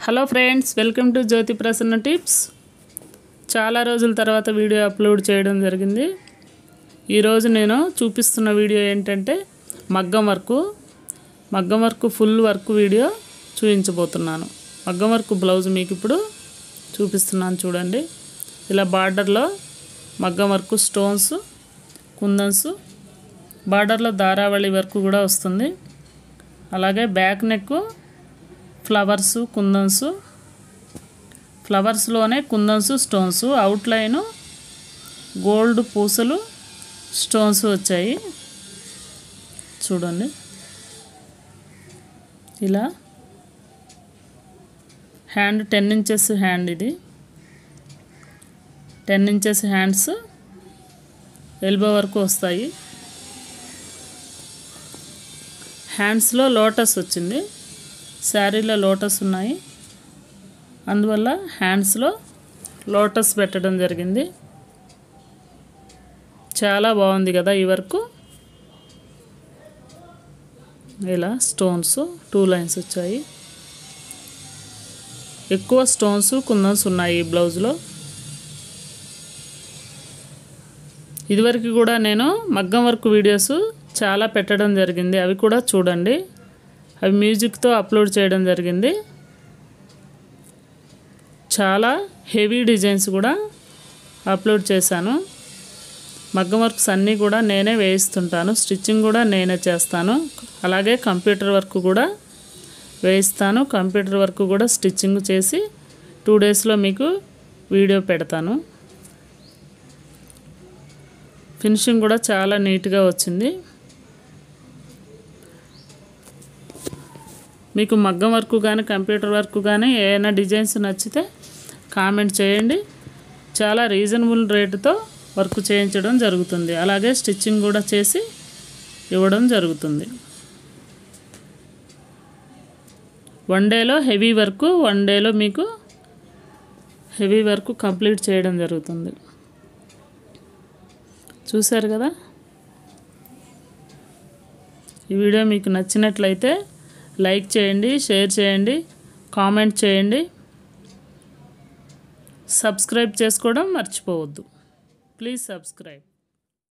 hello friends welcome to Jyothi Prasanna tips చాలా రోజుల తర్వాత వీడియో అప్లోడ్ చేయడం జరిగింది ఈరోజు నేను చూపిస్తున్న వీడియో ఏంటంటే మగ్గం వర్కు మగ్గం వర్క్ ఫుల్ వర్క్ వీడియో చూపించబోతున్నాను మగ్గం వర్క్ బ్లౌజ్ మీకు ఇప్పుడు చూపిస్తున్నాను చూడండి ఇలా బార్డర్లో మగ్గం వర్క్ స్టోన్స్ కుందన్స్ బార్డర్లో దారావళి వర్క్ కూడా వస్తుంది అలాగే బ్యాక్ నెక్ ఫ్లవర్స్ కుందన్స్ ఫ్లవర్స్లోనే కుందన్స్ స్టోన్స్ అవుట్లైన్ గోల్డ్ పూసలు స్టోన్స్ వచ్చాయి చూడండి ఇలా హ్యాండ్ టెన్ ఇంచెస్ హ్యాండ్ ఇది టెన్ ఇంచెస్ హ్యాండ్స్ ఎల్బో వరకు వస్తాయి హ్యాండ్స్లో లోటస్ వచ్చింది శారీలో లోటస్ ఉన్నాయి అందువల్ల హ్యాండ్స్లో లోటస్ పెట్టడం జరిగింది చాలా బాగుంది కదా ఈ వర్క్ ఇలా స్టోన్స్ టూ లైన్స్ వచ్చాయి ఎక్కువ స్టోన్స్ కుందన్స్ ఉన్నాయి ఈ బ్లౌజ్లో ఇదివరకు కూడా నేను మగ్గం వర్క్ వీడియోస్ చాలా పెట్టడం జరిగింది అవి కూడా చూడండి అవి మ్యూజిక్తో అప్లోడ్ చేయడం జరిగింది చాలా హెవీ డిజైన్స్ కూడా అప్లోడ్ చేశాను మగ్గం వర్క్స్ అన్నీ కూడా నేనే వేయిస్తుంటాను స్టిచ్చింగ్ కూడా నేనే చేస్తాను అలాగే కంప్యూటర్ వర్క్ కూడా వేయిస్తాను కంప్యూటర్ వర్క్ కూడా స్టిచ్చింగ్ చేసి టూ డేస్లో మీకు వీడియో పెడతాను ఫినిషింగ్ కూడా చాలా నీట్గా వచ్చింది మీకు మగ్గం వర్క్ కానీ కంప్యూటర్ వర్క్ కానీ ఏమైనా డిజైన్స్ నచ్చితే కామెంట్ చేయండి చాలా రీజనబుల్ రేటుతో వర్క్ చేయించడం జరుగుతుంది అలాగే స్టిచ్చింగ్ కూడా చేసి ఇవ్వడం జరుగుతుంది వన్ డేలో హెవీ వర్క్ వన్ డేలో మీకు హెవీ వర్క్ కంప్లీట్ చేయడం జరుగుతుంది చూశారు కదా ఈ వీడియో మీకు నచ్చినట్లయితే లైక్ చేయండి షేర్ చేయండి కామెంట్ చేయండి సబ్స్క్రైబ్ చేసుకోవడం మర్చిపోవద్దు ప్లీజ్ సబ్స్క్రైబ్